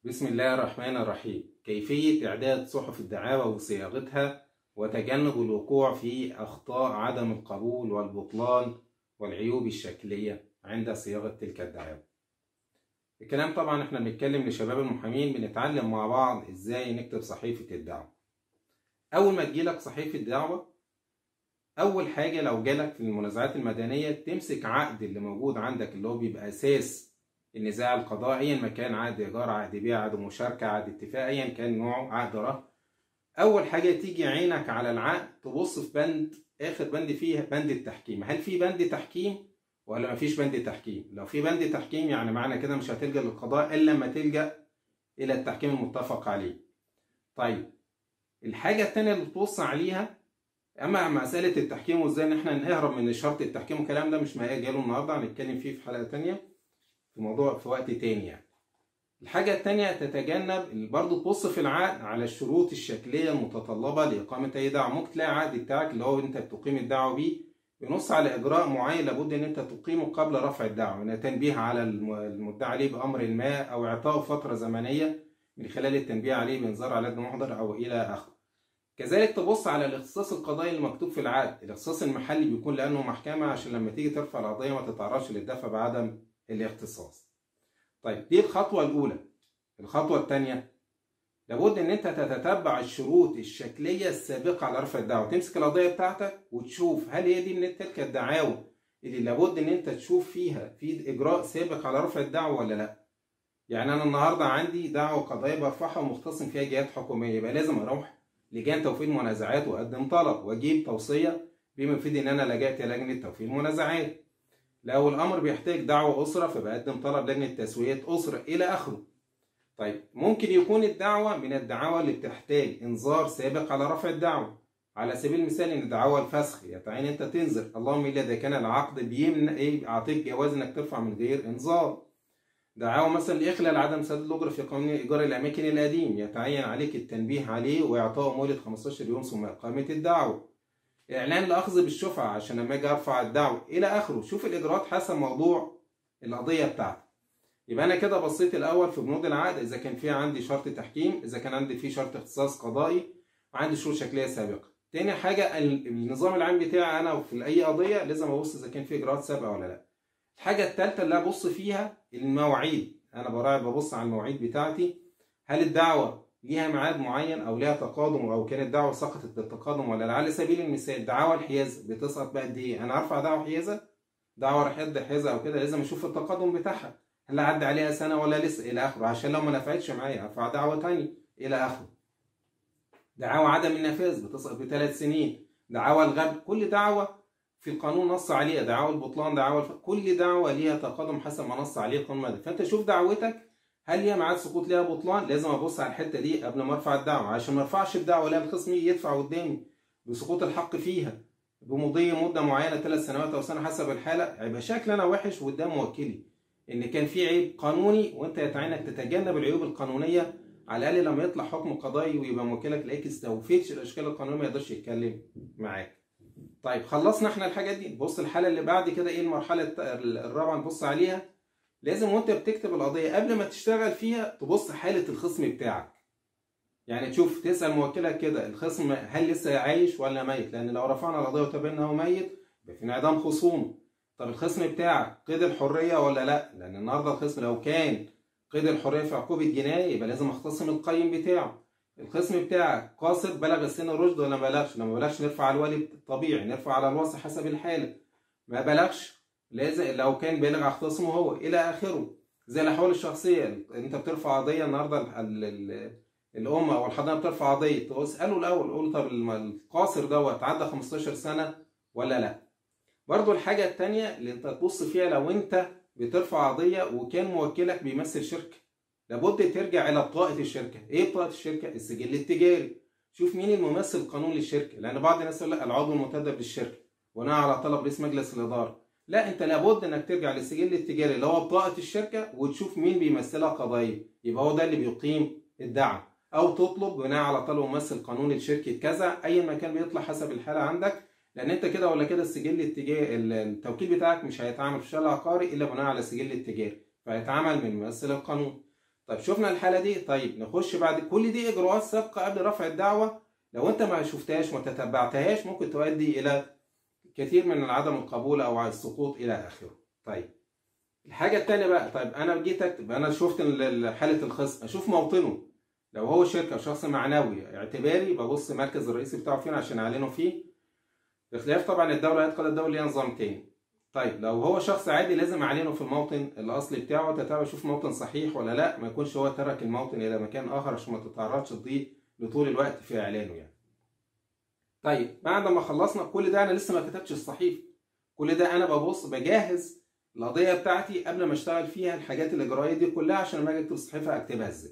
بسم الله الرحمن الرحيم كيفية إعداد صحف الدعاوى وصياغتها وتجنب الوقوع في أخطاء عدم القبول والبطلان والعيوب الشكلية عند صياغة تلك الدعاوى الكلام طبعا احنا بنتكلم لشباب المحامين بنتعلم مع بعض ازاي نكتب صحيفة الدعوة أول ما تجيلك صحيفة دعوة أول حاجة لو جالك في المنازعات المدنية تمسك عقد اللي موجود عندك اللي هو بيبقى أساس النزاع القضائي ايا ما كان عقد ايجار عقد بيع عقد مشاركه عقد اتفاق ايا كان نوعه عقد رهن اول حاجه تيجي عينك على العقد تبص في بند اخر بند فيه بند التحكيم هل في بند تحكيم ولا مفيش بند تحكيم لو في بند تحكيم يعني معنى كده مش هتلجا للقضاء الا لما تلجا الى التحكيم المتفق عليه طيب الحاجه الثانيه اللي تبص عليها اما مساله التحكيم وازاي ان احنا نهرب من شرط التحكيم والكلام ده مش مجاله النهارده هنتكلم فيه في حلقه ثانيه في موضوع في وقت تاني يعني. الحاجة التانية تتجنب برضه تبص في العقد على الشروط الشكلية المتطلبة لإقامة أي دعوة، ممكن تلاقي عقد بتاعك اللي هو أنت بتقيم الدعوة بيه بينص على إجراء معين لابد إن أنت تقيمه قبل رفع الدعوة، من تنبيه على المدعى عليه بأمر ما أو إعطائه فترة زمنية من خلال التنبيه عليه بإنذار على يد محضر أو إلى آخره. كذلك تبص على الاختصاص القضائي اللي مكتوب في العقد، الاختصاص المحلي بيكون لأنه محكمة عشان لما تيجي ترفع القضية ما تتعرضش للدفع بعدم الاختصاص. طيب دي الخطوة الأولى. الخطوة الثانية لابد إن أنت تتتبع الشروط الشكلية السابقة على رفع الدعوة، تمسك القضية بتاعتك وتشوف هل هي دي من تلك الدعاوى اللي لابد إن أنت تشوف فيها في إجراء سابق على رفع الدعوة ولا لأ. يعني أنا النهاردة عندي دعوة قضائية برفعها ومختصم فيها جهات حكومية، يبقى لازم أروح لجان توفير المنازعات وأقدم طلب وأجيب توصية بما يفيد إن أنا لجأت لجنة توفير المنازعات. لو الامر بيحتاج دعوه اسره فبقدم طلب لجنه تسويه اسره الى اخره. طيب ممكن يكون الدعوه من الدعاوى اللي بتحتاج انذار سابق على رفع الدعوه. على سبيل المثال ان دعوى الفسخ يتعين انت تنذر اللهم الا اذا كان العقد بيمنع ايه اعطيك جواز انك ترفع من غير انذار. دعاوى مثلا لاخلال عدم سداد الاجره في قانون ايجار الاماكن القديم يتعين عليك التنبيه عليه واعطائه مهله 15 يوم ثم اقامه الدعوه. اعلان لاخذ بالشفعه عشان لما اجي ارفع الدعوه الى اخره شوف الاجراءات حسب موضوع القضيه بتاعتك يبقى انا كده بصيت الاول في بنود العقد اذا كان فيها عندي شرط تحكيم اذا كان عندي فيه شرط اختصاص قضائي وعندي شروط شكليه سابقه تاني حاجه النظام العام بتاعي انا في اي قضيه لازم ابص اذا كان في اجراءات سابقه ولا لا الحاجه الثالثه اللي ابص فيها المواعيد انا براعي ببص على المواعيد بتاعتي هل الدعوه ليها ميعاد معين او ليها تقادم او كانت دعوه سقطت بالتقادم ولا لا على سبيل المثال دعوى الحيازه بتسقط بقد ايه انا ارفع دعوه حيازه دعوه رحيل حيازه او كده لازم اشوف التقادم بتاعها هل عدى عليها سنه ولا لسه الى اخره عشان لو ما نفعتش معايا ارفع دعوه تاني الى اخره دعاوى عدم النفاذ بتسقط بثلاث سنين دعاوى الغبن كل دعوه في القانون نص عليها دعاوى البطلان دعاوى الف... كل دعوه ليها تقادم حسب ما نص عليه القانون فانت شوف دعوتك هل ليها ميعاد سقوط ليها بطلان لازم ابص على الحته دي قبل ما ارفع الدعوه عشان ما ارفعش الدعوه لا الخصم يدفع قدامي بسقوط الحق فيها بمضي مده معينه ثلاث سنوات او سنه حسب الحاله هيبقى شكل انا وحش قدام موكلي ان كان في عيب قانوني وانت يتعينك تتجنب العيوب القانونيه على الاقل لما يطلع حكم قضائي ويبقى موكلك تلاقيك استوفيتش الاشكال القانونيه ما يقدرش يتكلم معاك. طيب خلصنا احنا الحاجات دي بص الحاله اللي بعد كده ايه المرحله الرابعه نبص عليها لازم وانت بتكتب القضيه قبل ما تشتغل فيها تبص حاله الخصم بتاعك يعني تشوف تسال موكلك كده الخصم هل لسه عايش ولا ميت لان لو رفعنا القضيه وتبين انه ميت يبقى في انعدام خصوم طب الخصم بتاعك قيد الحريه ولا لا لان النهارده الخصم لو كان قيد الحريه في عقوبه جنايه يبقى لازم اختصم القيم بتاعه الخصم بتاعك قاصر بلغ السن الرشد ولا ما بلغش لما بلغش نرفع على الوالي الطبيعي نرفع على الوصي حسب الحاله ما بلغش لازم لو كان بالغ اختصمه هو الى اخره زي الاحوال الشخصيه انت بترفع قضيه النهارده الام او الحضانه بترفع قضيه اساله الاول قول طب القاصر دوت عدى 15 سنه ولا لا برضو الحاجه الثانيه اللي انت تبص فيها لو انت بترفع قضيه وكان موكلك بيمثل شركه لابد ترجع الى بطاقه الشركه ايه بطاقه الشركه السجل التجاري شوف مين الممثل القانوني للشركه لان بعض الناس يقول لك العضو المنتدب للشركه بناء على طلب رئيس مجلس الاداره لا انت لابد انك ترجع للسجل التجاري اللي هو بطاقه الشركه وتشوف مين بيمثلها قضائيا يبقى هو ده اللي بيقيم الدعوه او تطلب بناء على طلب ممثل قانوني لشركه كذا اي مكان بيطلع حسب الحاله عندك لان انت كده ولا كده السجل التجاري التوكيل بتاعك مش هيتعامل في الشارع العقاري الا بناء على السجل التجاري فهيتعامل من ممثل القانون طيب شفنا الحاله دي طيب نخش بعد كل دي اجراءات سابقه قبل رفع الدعوه لو انت ما شفتهاش وما تتبعتهاش ممكن تؤدي الى كثير من عدم القبول او السقوط الى اخره طيب الحاجه الثانيه بقى طيب انا جيت اكتب انا شفت حاله الخصم اشوف موطنه لو هو شركه شخص معنوي اعتباري ببص المركز الرئيسي بتاعه فين عشان اعلنه فيه بخلاف طبعا الدوله هيدخل الدوله ليها نظام تاني طيب لو هو شخص عادي لازم اعلنه في الموطن الاصلي بتاعه تتابع اشوف موطن صحيح ولا لا ما يكونش هو ترك الموطن الى مكان اخر عشان ما تتعرضش تضيع لطول الوقت في اعلانه يعني طيب بعد ما خلصنا كل ده انا لسه ما كتبتش الصحيفه كل ده انا ببص بجهز القضيه بتاعتي قبل ما اشتغل فيها الحاجات الاجرائيه دي كلها عشان لما اجي اكتب الصحيفه اكتبها ازاي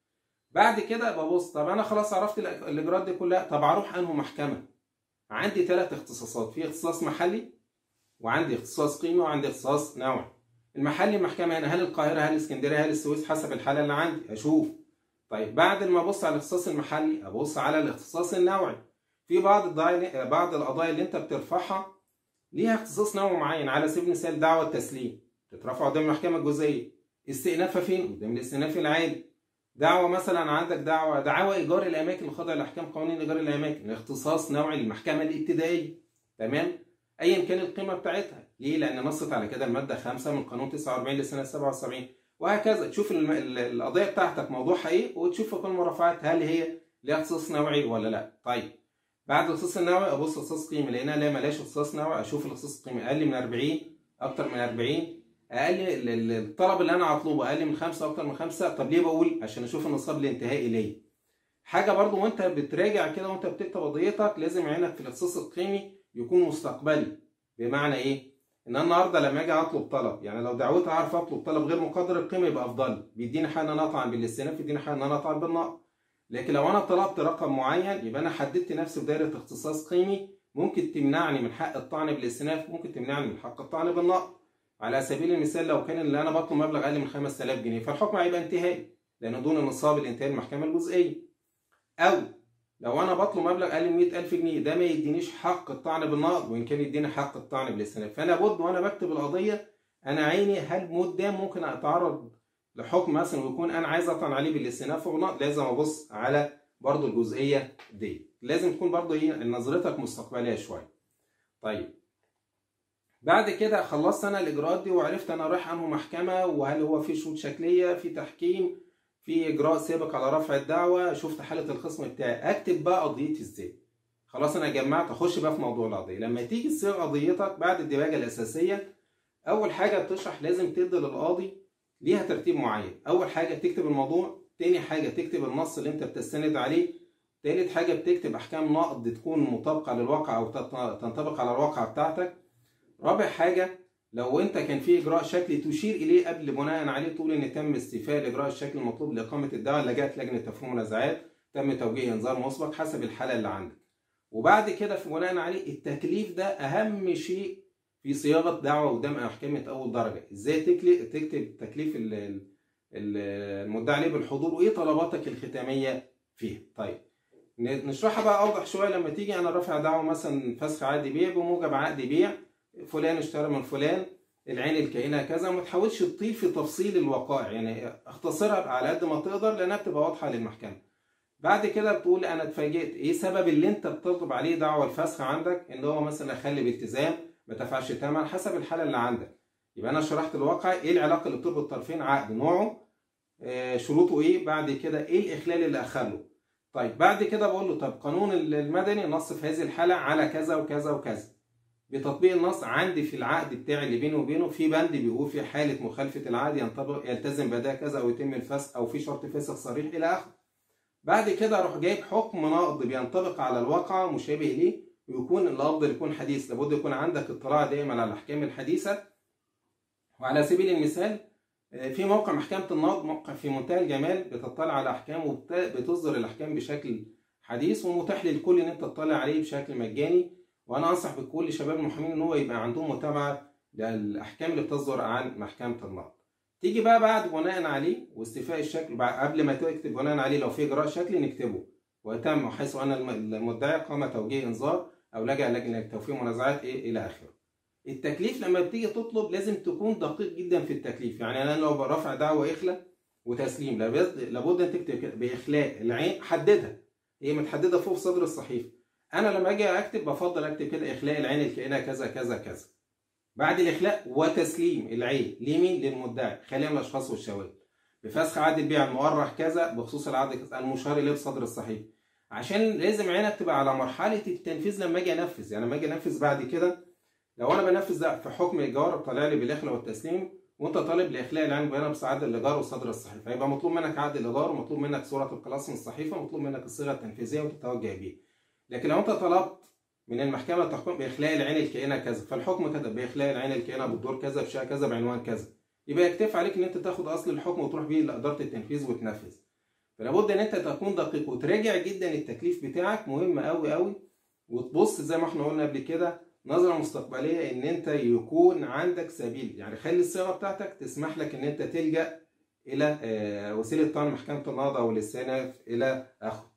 بعد كده ببص طب انا خلاص عرفت الاجراءات دي كلها طب اروح انه محكمه عندي ثلاث اختصاصات في اختصاص محلي وعندي اختصاص قيمه وعندي اختصاص نوعي المحلي محكمه هنا هل القاهره هل اسكندريه هل السويس حسب الحاله اللي عندي اشوف طيب بعد ما ابص على الاختصاص المحلي ابص على الاختصاص النوعي في بعض القضايا بعض القضايا اللي انت بترفعها ليها اختصاص نوعي معين على سبيل المثال دعوه تسليم تترفع قدام المحكمه الجزئيه استئنافها فين قدام الاستئناف العادي دعوه مثلا عندك دعوه دعوه ايجار الاماكن الخاضعه لاحكام قوانين ايجار الاماكن اختصاص نوعي للمحكمه الابتدائيه تمام ايا كان القيمه بتاعتها ليه لان نصت على كده الماده 5 من قانون 49 لسنه 77 وهكذا تشوف القضيه بتاعتك موضوعها ايه وتشوف في كل المرافعات هل هي ليها اختصاص نوعي ولا لا طيب بعد الاختصاص النوعي ابص اختصاص قيمه لقينا لا ملاش اختصاص نوعي اشوف الاختصاص القيمي اقل من 40 اكتر من 40 اقل الطلب اللي انا هطلبه اقل من خمسه اكتر من خمسه طب ليه بقول عشان اشوف النصاب الانتهائي ليا حاجه برضو وانت بتراجع كده وانت بتكتب قضيتك لازم عينك في الاختصاص القيمي يكون مستقبلي بمعنى ايه ان انا النهارده لما اجي اطلب طلب يعني لو دعوتي اعرف اطلب طلب غير مقدر القيمه يبقى افضل بيديني حق ان انا اطعن بالاستئناف يديني حق ان انا اطعن بالنقد لكن لو انا طلبت رقم معين يبقى انا حددت نفسي في دايره اختصاص قيمي ممكن تمنعني من حق الطعن بالاستئناف ممكن تمنعني من حق الطعن بالنقد على سبيل المثال لو كان اللي انا بطلب مبلغ اقل من 5000 جنيه فالحكم هيبقى انتهائي لانه دون النصاب الانتهائي المحكمه الجزئيه او لو انا بطلب مبلغ اقل من 100000 جنيه ده ما يدينيش حق الطعن بالنقد وان كان يديني حق الطعن بالاستئناف فانا بد وانا بكتب القضيه انا عيني هل قدام ممكن اتعرض لحكم مثلا ويكون انا عايز اطعن عليه بالاستئناف والنقد لازم ابص على برضو الجزئيه دي لازم تكون برضو ايه نظرتك مستقبليه شويه طيب بعد كده خلصت انا الاجراءات دي وعرفت انا رايح انه محكمه وهل هو في شروط شكليه في تحكيم في اجراء سابق على رفع الدعوه شفت حاله الخصم بتاعي اكتب بقى قضيتي ازاي خلاص انا جمعت اخش بقى في موضوع القضيه لما تيجي تصيغ قضيتك بعد الدباجه الاساسيه اول حاجه بتشرح لازم تدي للقاضي ليها ترتيب معين اول حاجه تكتب الموضوع تاني حاجه تكتب النص اللي انت بتستند عليه تالت حاجه بتكتب احكام نقد تكون مطابقه للواقع او تنطبق على الواقع بتاعتك رابع حاجه لو انت كان في اجراء شكلي تشير اليه قبل بناء عليه تقول ان تم استيفاء الاجراء الشكلي المطلوب لاقامه الدعوه لجأت لجنه تفهيم منازعات تم توجيه انذار مسبق حسب الحاله اللي عندك وبعد كده في بناء عليه التكليف ده اهم شيء في صياغه دعوه قدام محكمه اول درجه ازاي تكتب تكليف المدعي عليه بالحضور وايه طلباتك الختاميه فيها طيب نشرحها بقى اوضح شويه لما تيجي انا رافع دعوه مثلا فسخ عقد بيع بموجب عقد بيع فلان اشترى من فلان العين الكائنه كذا وما تحاولش تطيل في تفصيل الوقائع يعني اختصرها على قد ما تقدر لانها بتبقى واضحه للمحكمه بعد كده بتقول انا اتفاجئت ايه سبب اللي انت بتطلب عليه دعوه الفسخ عندك ان هو مثلا اخلي بالتزام ما دفعش ثمن حسب الحاله اللي عندك يبقى انا شرحت الواقع ايه العلاقه اللي بتربط الطرفين عقد نوعه آه شروطه ايه بعد كده ايه الاخلال اللي اخله طيب بعد كده بقول له طب قانون المدني نص في هذه الحاله على كذا وكذا وكذا بتطبيق النص عندي في العقد بتاعي اللي بيني وبينه في بند بيقول في حاله مخالفه العقد ينطبق يلتزم بأداء كذا او يتم الفسخ او في شرط فسخ صريح الى اخره. بعد كده اروح جايب حكم نقض بينطبق على الواقع مشابه ليه ويكون الافضل يكون حديث لابد يكون عندك اطلاع دائما على الاحكام الحديثه. وعلى سبيل المثال في موقع محكمه النقض موقع في منتهى الجمال بتطلع على احكام وبتصدر الاحكام بشكل حديث ومتاح للكل ان انت تطلع عليه بشكل مجاني وانا انصح بكل شباب المحامين ان هو يبقى عندهم متابعه للاحكام اللي بتصدر عن محكمه النقض تيجي بقى بعد بناء عليه واستيفاء الشكل بعد قبل ما تكتب بناء عليه لو في اجراء شكلي نكتبه وتم حيث ان المدعي قام توجيه انذار او لجأ لجنه توفير منازعات ايه الى اخره التكليف لما بتيجي تطلب لازم تكون دقيق جدا في التكليف يعني انا لو برفع دعوه اخلة وتسليم لابد لابد ان تكتب كده باخلاء العين حددها هي متحدده فوق في صدر الصحيفه انا لما اجي اكتب بفضل اكتب كده اخلاء العين الكائنه كذا كذا كذا بعد الاخلاء وتسليم العين لمين للمدعي خاليا من الاشخاص والشواهد بفسخ عقد البيع المؤرخ كذا بخصوص العقد كذا المشار اليه بصدر الصحيفه عشان لازم عينك تبقى على مرحله التنفيذ لما اجي انفذ يعني لما اجي انفذ بعد كده لو انا بنفذ ده في حكم الايجار طالع لي بالاخلاء والتسليم وانت طالب لاخلاء العين بيانها بس عقد الايجار وصدر الصحيفه يبقى مطلوب منك عقد الايجار ومطلوب منك صوره الخلاص من الصحيفه ومطلوب منك الصيغه التنفيذيه وتتوجه بيها لكن لو انت طلبت من المحكمه تحكم باخلاء العين الكائنه كذا فالحكم كتب باخلاء العين الكائنه بالدور كذا بشيء كذا بعنوان كذا يبقى يكتفي عليك ان انت تاخد اصل الحكم وتروح بيه لاداره التنفيذ وتنفذ فلابد ان انت تكون دقيق وتراجع جدا التكليف بتاعك مهم قوي قوي وتبص زي ما احنا قلنا قبل كده نظره مستقبليه ان انت يكون عندك سبيل يعني خلي الصيغه بتاعتك تسمح لك ان انت تلجا الى وسيله طعن محكمه النهضه والاستئناف الى اخره